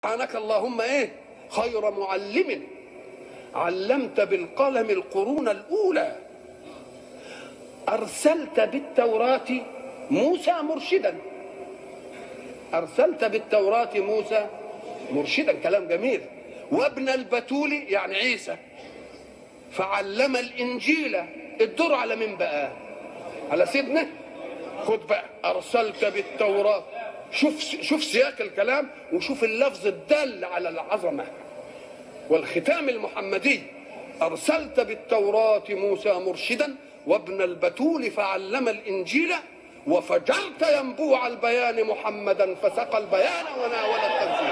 سبحانك اللهم ايه خير معلم علمت بالقلم القرون الاولى ارسلت بالتوراه موسى مرشدا ارسلت بالتوراه موسى مرشدا كلام جميل وابن البتول يعني عيسى فعلم الانجيل الدور على مين بقى على سيدنا خد بقى ارسلت بالتوراه شوف شوف سياق الكلام وشوف اللفظ الدال على العظمه والختام المحمدي ارسلت بالتوراه موسى مرشدا وابن البتول فعلم الانجيل وفجرت ينبوع البيان محمدا فسقى البيان وناول التنزيل